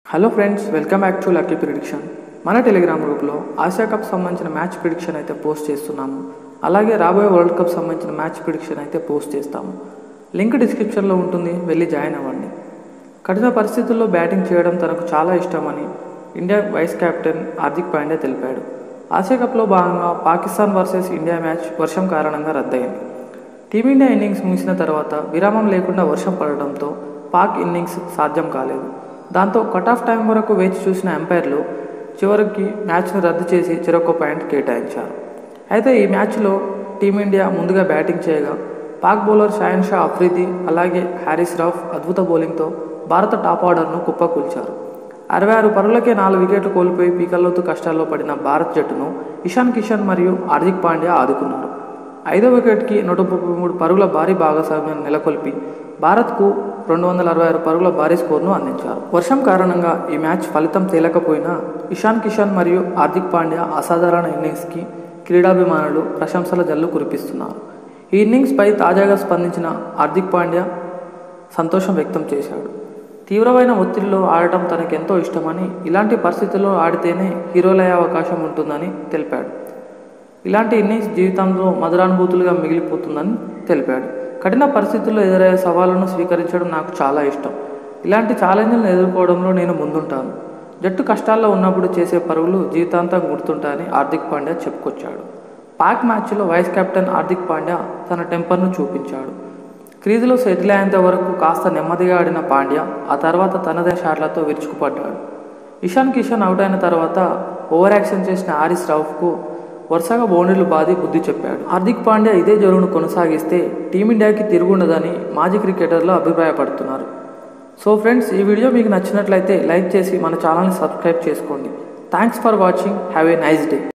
hello friends welcome back to lucky prediction మన Telegram గ్రూప్లో Asia Cup సంబంధించిన match prediction అయితే పోస్ట్ చేస్తున్నాము అలాగే రాబోయే వరల్డ్ కప్ సంబంధించిన మ్యాచ్ ప్రిడిక్షన్ అయితే పోస్ట్ చేస్తాము లింక్ డిస్క్రిప్షన్లో ఉంటుంది వెళ్ళి జాయిన్ అవ్వండి కఠిన పరిస్థితుల్లో బ్యాటింగ్ చేయడం తనకు చాలా ఇష్టమని India vice captain Hardik Pandya తెలిపాడు ఆసియా కప్లో భాగంగా పాకిస్తాన్ వర్సెస్ ఇండియా మ్యాచ్ వర్షం కారణంగా రద్దయింది టీమిండియా ఇన్నింగ్స్ ముగిసిన తర్వాత విరామం లేకుండా వర్షం పడడంతో పాక్ ఇన్నింగ్స్ సాధ్యం కాలేదు దాంతో కట్ ఆఫ్ టైం వరకు వేచి చూసిన ఎంపైర్లు చివరికి మ్యాచ్ను రద్దు చేసి చెరొక పాయింట్ కేటాయించారు అయితే ఈ మ్యాచ్లో టీమిండియా ముందుగా బ్యాటింగ్ చేయగా పాక్ బౌలర్ షాయన్ షా అఫ్రిది అలాగే హ్యారిస్ రాఫ్ అద్భుత బౌలింగ్తో భారత టాప్ ఆర్డర్ను కుప్పకూల్చారు అరవై ఆరు పరుగులకే నాలుగు వికెట్లు కోల్పోయి పీకల్లోతు కష్టాల్లో పడిన భారత్ జట్టును ఇషాన్ కిషన్ మరియు హార్దిక్ పాండ్యా ఆదుకున్నారు ఐదో వికెట్కి నూట ముప్పై మూడు పరుగుల భారీ భాగస్వామ్యం నెలకొల్పి భారత్కు రెండు వందల అరవై ఆరు పరుగుల భారీ స్కోర్ను అందించారు వర్షం కారణంగా ఈ మ్యాచ్ ఫలితం తేలకపోయినా ఇషాన్ కిషన్ మరియు హార్దిక్ పాండ్యా అసాధారణ ఇన్నింగ్స్కి క్రీడాభిమానులు ప్రశంసల జల్లు కురిపిస్తున్నారు ఈ ఇన్నింగ్స్పై తాజాగా స్పందించిన హార్దిక్ పాండ్యా సంతోషం వ్యక్తం చేశాడు తీవ్రమైన ఒత్తిడిలో ఆడటం తనకెంతో ఇష్టమని ఇలాంటి పరిస్థితుల్లో ఆడితేనే హీరోలయ్యే అవకాశం ఉంటుందని తెలిపాడు ఇలాంటి ఇన్నింగ్స్ జీవితంలో మధురానుభూతులుగా మిగిలిపోతుందని తెలిపాడు కఠిన పరిస్థితుల్లో ఎదురయ్యే సవాళ్లను స్వీకరించడం నాకు చాలా ఇష్టం ఇలాంటి ఛాలెంజ్లను ఎదుర్కోవడంలో నేను ముందుంటాను జట్టు కష్టాల్లో ఉన్నప్పుడు చేసే పరుగులు జీవితాంతం గుర్తుంటాయని హార్దిక్ పాండ్యా చెప్పుకొచ్చాడు పాక్ మ్యాచ్లో వైస్ కెప్టెన్ హార్దిక్ పాండ్యా తన టెంపర్ను చూపించాడు క్రీజులో సెటిల్ అయ్యేంత వరకు కాస్త నెమ్మదిగా ఆడిన పాండ్యా ఆ తర్వాత తనదే షాట్లతో విరుచుకుపడ్డాడు ఇషాన్ కిషన్ అవుట్ అయిన తర్వాత ఓవర్ యాక్షన్ చేసిన హారిస్ రౌఫ్కు వరుసగా బౌండరీలు బాది బుద్ధి చెప్పాడు హార్దిక్ పాండ్యా ఇదే జరువును కొనసాగిస్తే టీమిండియాకి తిరుగుండదని మాజీ క్రికెటర్లు అభిప్రాయపడుతున్నారు సో ఫ్రెండ్స్ ఈ వీడియో మీకు నచ్చినట్లయితే లైక్ చేసి మన ఛానల్ని సబ్స్క్రైబ్ చేసుకోండి thanks for watching have a nice day